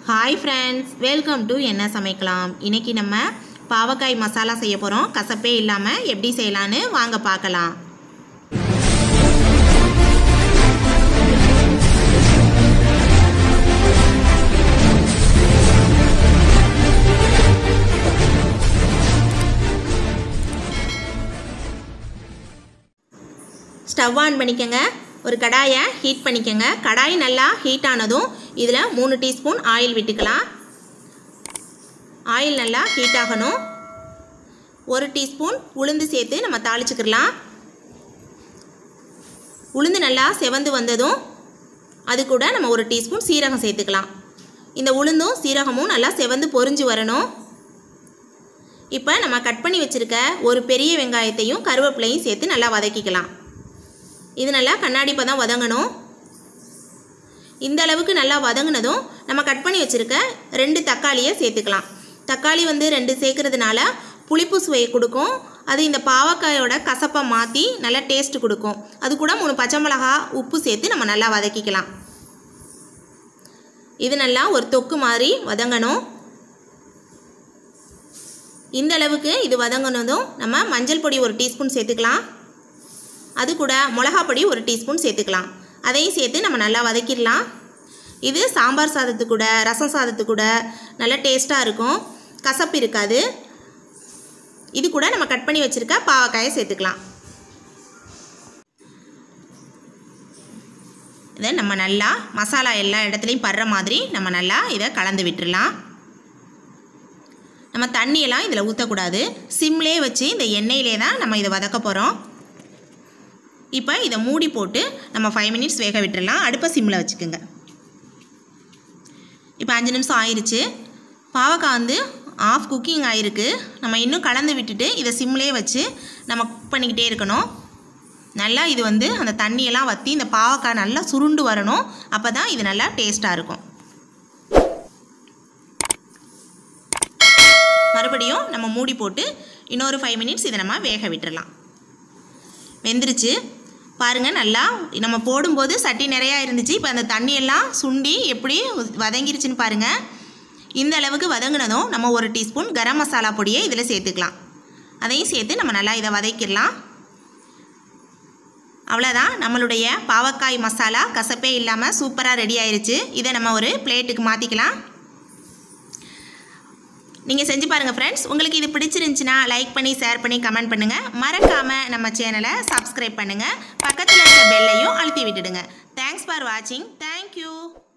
hi friends welcome to என்ன சமைக்கலாம் இன்னைக்கு நம்ம பாவக்காய் மசாலா செய்ய போகிறோம் கசப்பே இல்லாமல் எப்படி செய்யலான்னு வாங்க பார்க்கலாம் ஸ்டவ் ஆன் பண்ணிக்கோங்க ஒரு கடாயை ஹீட் பண்ணிக்கோங்க கடாய் நல்லா ஹீட் ஆனதும் இதில் மூணு டீஸ்பூன் ஆயில் விட்டுக்கலாம் ஆயில் நல்லா ஹீட் ஆகணும் ஒரு டீஸ்பூன் உளுந்து சேர்த்து நம்ம தாளிச்சுக்கிடலாம் உளுந்து நல்லா செவந்து வந்ததும் அது கூட நம்ம ஒரு டீஸ்பூன் சீரகம் சேர்த்துக்கலாம் இந்த உளுந்தும் சீரகமும் நல்லா செவந்து பொரிஞ்சு வரணும் இப்போ நம்ம கட் பண்ணி வச்சுருக்க ஒரு பெரிய வெங்காயத்தையும் கருவேப்பிலையும் சேர்த்து நல்லா வதக்கிக்கலாம் இது நல்லா கண்ணாடி பதம் வதங்கணும் இந்த அளவுக்கு நல்லா வதங்கினதும் நம்ம கட் பண்ணி வச்சுருக்க ரெண்டு தக்காளியை சேர்த்துக்கலாம் தக்காளி வந்து ரெண்டு சேர்க்கறதுனால புளிப்பு சுவையை கொடுக்கும் அது இந்த பாவக்காயோட கசப்பை மாற்றி நல்லா டேஸ்ட் கொடுக்கும் அது கூட மூணு பச்சை மிளகா உப்பு சேர்த்து நம்ம நல்லா வதக்கிக்கலாம் இது நல்லா ஒரு தொக்கு மாதிரி வதங்கணும் இந்த அளவுக்கு இது வதங்கினதும் நம்ம மஞ்சள் பொடி ஒரு டீஸ்பூன் சேர்த்துக்கலாம் அது கூட மிளகா பொடி ஒரு டீஸ்பூன் சேர்த்துக்கலாம் அதையும் சேர்த்து நம்ம நல்லா வதக்கிடலாம் இது சாம்பார் சாதத்து கூட ரசம் சாதத்து கூட நல்லா டேஸ்ட்டாக இருக்கும் கசப்பு இருக்காது இது கூட நம்ம கட் பண்ணி வச்சுருக்க பாவக்காயை சேர்த்துக்கலாம் இதை நம்ம நல்லா மசாலா எல்லா இடத்துலையும் படுற மாதிரி நம்ம நல்லா இதை கலந்து விட்டுடலாம் நம்ம தண்ணியெல்லாம் இதில் ஊற்றக்கூடாது சிம்லே வச்சு இந்த எண்ணெயிலே தான் நம்ம இதை வதக்க போகிறோம் இப்போ இதை மூடி போட்டு நம்ம ஃபைவ் மினிட்ஸ் வேக விட்டுடலாம் அடுப்பை சிம்மில் வச்சுக்கோங்க இப்போ அஞ்சு நிமிஷம் ஆயிடுச்சு பாவக்காய் வந்து ஆஃப் குக்கிங் ஆகிருக்கு நம்ம இன்னும் கலந்து விட்டுட்டு இதை சிம்லேயே வச்சு நம்ம குக் பண்ணிக்கிட்டே இருக்கணும் நல்லா இது வந்து அந்த தண்ணியெல்லாம் வற்றி இந்த பாவக்காய் நல்லா சுருண்டு வரணும் அப்போ தான் இது நல்லா டேஸ்ட்டாக இருக்கும் மறுபடியும் நம்ம மூடி போட்டு இன்னொரு ஃபைவ் மினிட்ஸ் இதை நம்ம வேக விட்டுறலாம் வெந்துருச்சு பாருங்கள் நல்லா நம்ம போடும்போது சட்டி நிறையா இருந்துச்சு இப்போ அந்த தண்ணியெல்லாம் சுண்டி எப்படி வதங்கிருச்சுன்னு பாருங்கள் இந்த அளவுக்கு வதங்கினதும் நம்ம ஒரு டீஸ்பூன் கரம் மசாலா பொடியை இதில் சேர்த்துக்கலாம் அதையும் சேர்த்து நம்ம நல்லா இதை வதக்கிடலாம் அவ்வளோதான் நம்மளுடைய பாவக்காய் மசாலா கசப்பே இல்லாமல் சூப்பராக ரெடி ஆயிருச்சு இதை நம்ம ஒரு பிளேட்டுக்கு மாற்றிக்கலாம் நீங்கள் செஞ்சு பாருங்கள் ஃப்ரெண்ட்ஸ் உங்களுக்கு இது பிடிச்சிருந்துச்சின்னா லைக் பண்ணி ஷேர் பண்ணி கமெண்ட் பண்ணுங்கள் மறக்காமல் நம்ம சேனலை சப்ஸ்கிரைப் பண்ணுங்கள் பக்கத்தில் இருக்க பெல்லையும் அழுத்தி விட்டுடுங்க தேங்க்ஸ் ஃபார் வாட்சிங் தேங்க்யூ